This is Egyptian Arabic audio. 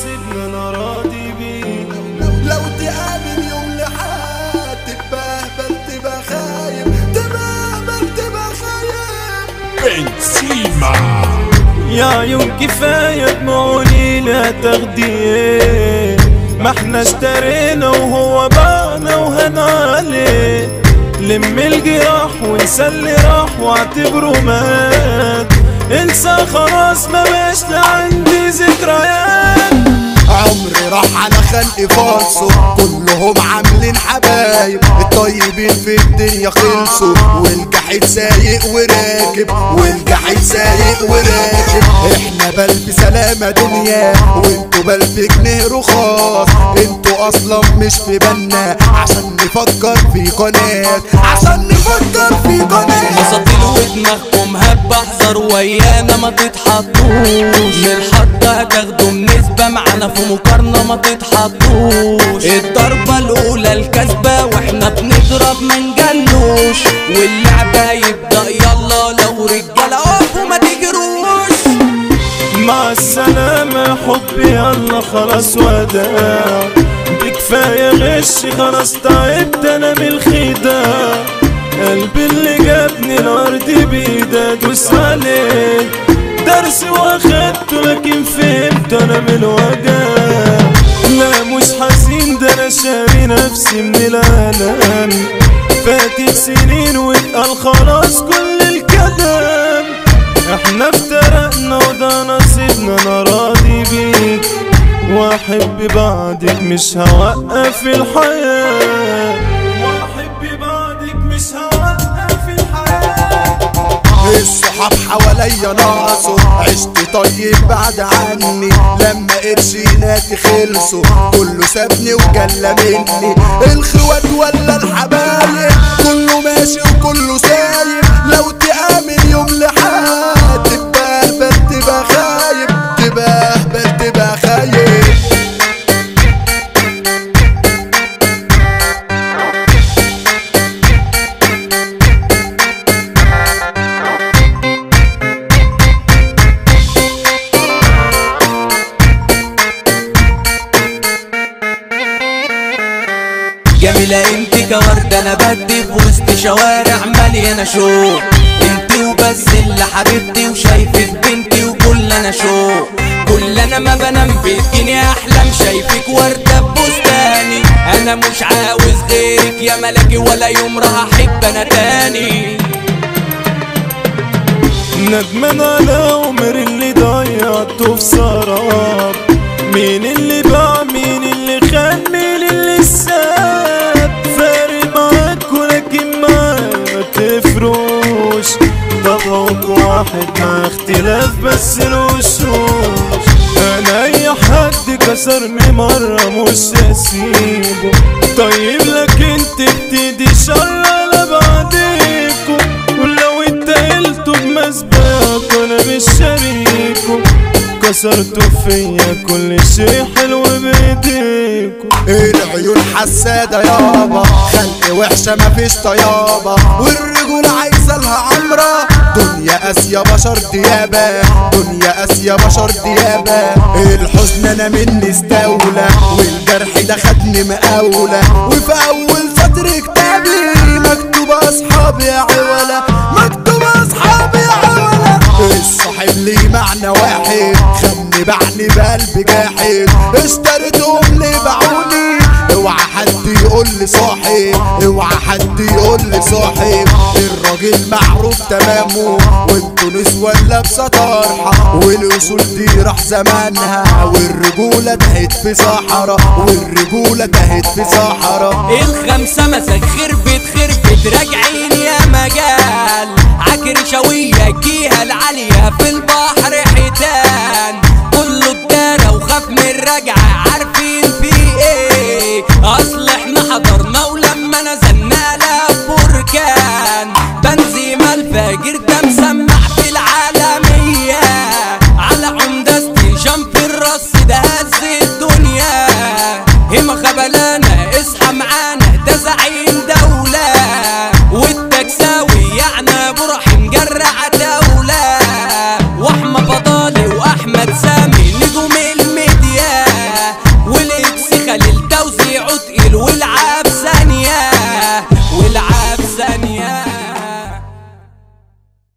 نصيبنا انا راضي بيه لو تقابل يوم لحد تبقى اهبل تبقى خايب تبقى اهبل تبقى خايب بنسيما يا عيون كفاية دموعي لا تاخديه ما احنا اشترينا وهو باعنا وهن عليه لم الجراح وانسى اللي راح واعتبره مات انسى خلاص ما بقاش عندي ذكريات عمري راح على خلق فالصو كلهم عاملين حبايب الطيبين في الدنيا خلصوا والجحيد سايق وراكب والجحيد سايق وراكب احنا بل بسلامة دنيا وانتوا بل بجنيه رخاص انتوا اصلا مش في بالنا عشان نفكر في قناة عشان نفكر في قناة مساطيل ودماغكم هب احذر ويانا ما تتحطوش من الحط هتاخدوا نسبة معانا في مقارنة ما تتحطوش الضربة الأولى الكسبة واحنا بنضرب من جلوش واللعبة يبدأ يلا لو رجالة اقفوا ما تجروش مع السلامة يا حبي يلا خلاص وداع دي كفاية غش خلاص تعبت انا من الخداع قلبي اللي جابني الارض بيده ادوس عليه درس واخدته لكن فهمت انا من الوجع لا مش حزين ده انا شاري نفسي من الالم فاتت سنين واتقال خلاص كل الكلام احنا افترقنا وده نصيبنا انا راضي بيك واحب بعدك مش هوقف الحياة واحب بعدك مش هوقف الحياة الصحاب حواليا ناقصوا عشت طيب بعد عني لما قرشيناتي خلصوا كله سابني وجلى مني الخوات ولا الحبايب كله ماشي وكله سايب لو تآمن يوم لحد تبقى اهبل تبقى خايب تبقى اهبل تبقى خايب جميلة انت كوردة انا بدي في وسط شوارع مليانة شوق انت وبس اللي حبيبتي وشايفك بنتي وكل انا شوق كل انا ما بنام بتجيني احلام شايفك وردة ببستاني انا مش عاوز غيرك يا ملكي ولا يوم راح احب انا تاني ندمان على عمر اللي ضيعته في سراب مين اللي باع مين اللي خان مين اللي ساب فارق معاك ولكن معايا ما تفروش طبعك واحد مع اختلاف بس الوشوش انا اي حد كسرني مرة مش هسيبه طيب لكن تبتدي شر على بعديكم ولو اتقلتوا بمسبق انا مش شريكم كسرتوا فيا كل شيء حلو بايديكم العيون حسادة يابا خلق وحشة مفيش طيابة والرجول عايزة لها عمرة دنيا قاسية بشر ديابة دنيا قاسية بشر ديابة الحزن انا مني استولى والجرح ده خدني مقاولة وفي اول سطر كتابي مكتوب اصحابي يا عولة مكتوب اصحابي يا عولة الصاحب ليه معنى واحد خدني باعني بقلب جاحد اشتريتهم ليه باعوني اوعى حد يقول لي صاحب اوعى حد يقول لي صاحب الراجل معروف تمامه وانتوا نسوة لابسة طرحة والاصول دي راح زمانها والرجولة تهت في صحراء والرجولة تهت في صحراء الخمسة مسك خربت خربت راجعين يا مجال عكر شوية جيها العالية في البحر حيتان